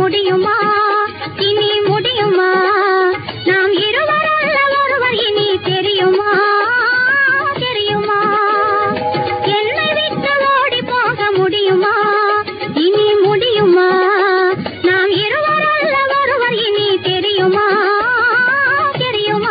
முடியுமா இனி முடியுமா நாம் இருவர் அல்ல ஒருவர் இனி தெரியுமா தெரியுமா என்னை விட்டு ஓடி போக முடியுமா இனி முடியுமா நாம் இருவர் அல்ல ஒருவர் இனி தெரியுமா தெரியுமா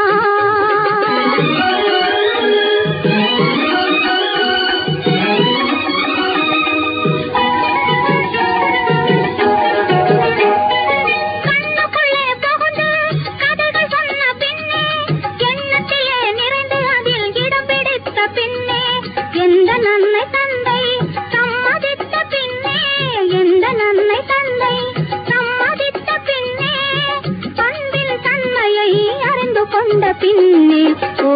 கண்ணுக்குள்ளே புகுந்து கதைகள் சொன்ன பின்னே எண்ணத்திலே நிறைந்து அதில் இடம் பிடித்த பின்னே எந்த நன்மை தந்தை சம்மதித்த பின்னே எந்த நன்மை தந்தை சம்மதித்த பின்னே அன்பின் தன்மையை அறிந்து கொண்ட பின்னே ஓ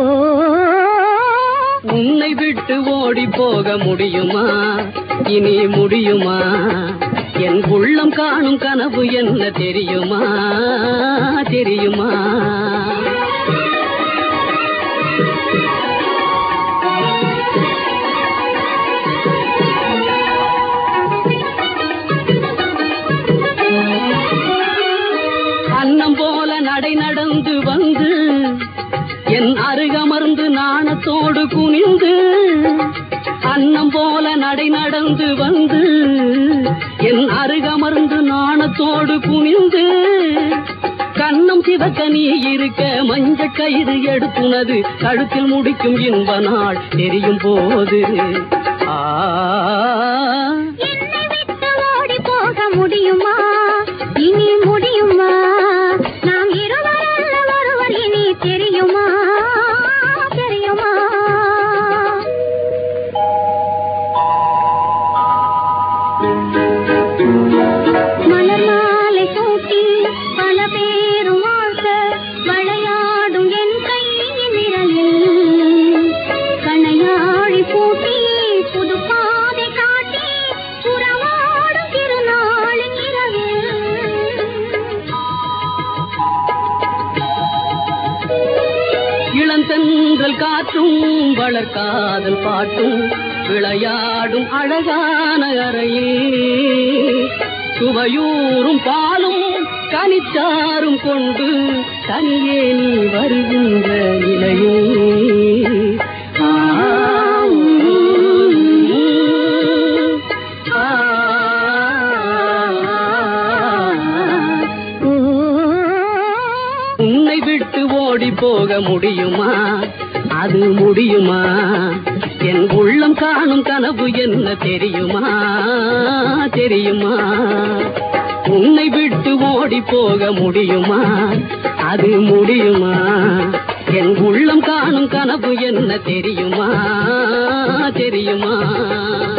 உன்னை விட்டு ஓடி போக முடியுமா இனி முடியுமா என் உள்ளம் காணும் கனவு என்ன தெரியுமா தெரியுமா அன்னம் போல நடை நடந்து வந்து என் அருகமர்ந்து நாணத்தோடு குனிந்து அன்னம் போல நடை நடந்து வந்து என் அருகமர்ந்து நாணத்தோடு குனிந்து கண்ணம் சிவக்க நீ இருக்க மஞ்ச கயிறு எடுத்துனது கழுத்தில் முடிக்கும் இன்ப நாள் தெரியும் போது ஆ என்னை விட்டு ஓடி போக முடியுமா இனி முடியுமா நாம் இருவர் அல்ல ஒருவர் இனி தெரியுமா தெரியுமா மலர் மாலை சூட்டி பல பேரும் வாழ்த்த விளையாடும் என் கையின் விரலில் கணையாழி பூட்டி புது பாதை காட்டி உறவாடும் திருநாளின் இரவில் இளந்தென்றல் காற்றும் வளர்காதல் பாட்டும் விளையாடும் அழகான அறையில் சுவையூறும் பாலும் கனிச்சாரும் கொண்டு தனியே நீ வருகின்ற நிலையில் ஆ, ஆ, ஓ உன்னை விட்டு ஓடி போக முடியுமா அது முடியுமா என் உள்ளம் காணும் கனவு என்ன தெரியுமா தெரியுமா உன்னை விட்டு ஓடி போக முடியுமா அது முடியுமா என் உள்ளம் காணும் கனவு என்ன தெரியுமா தெரியுமா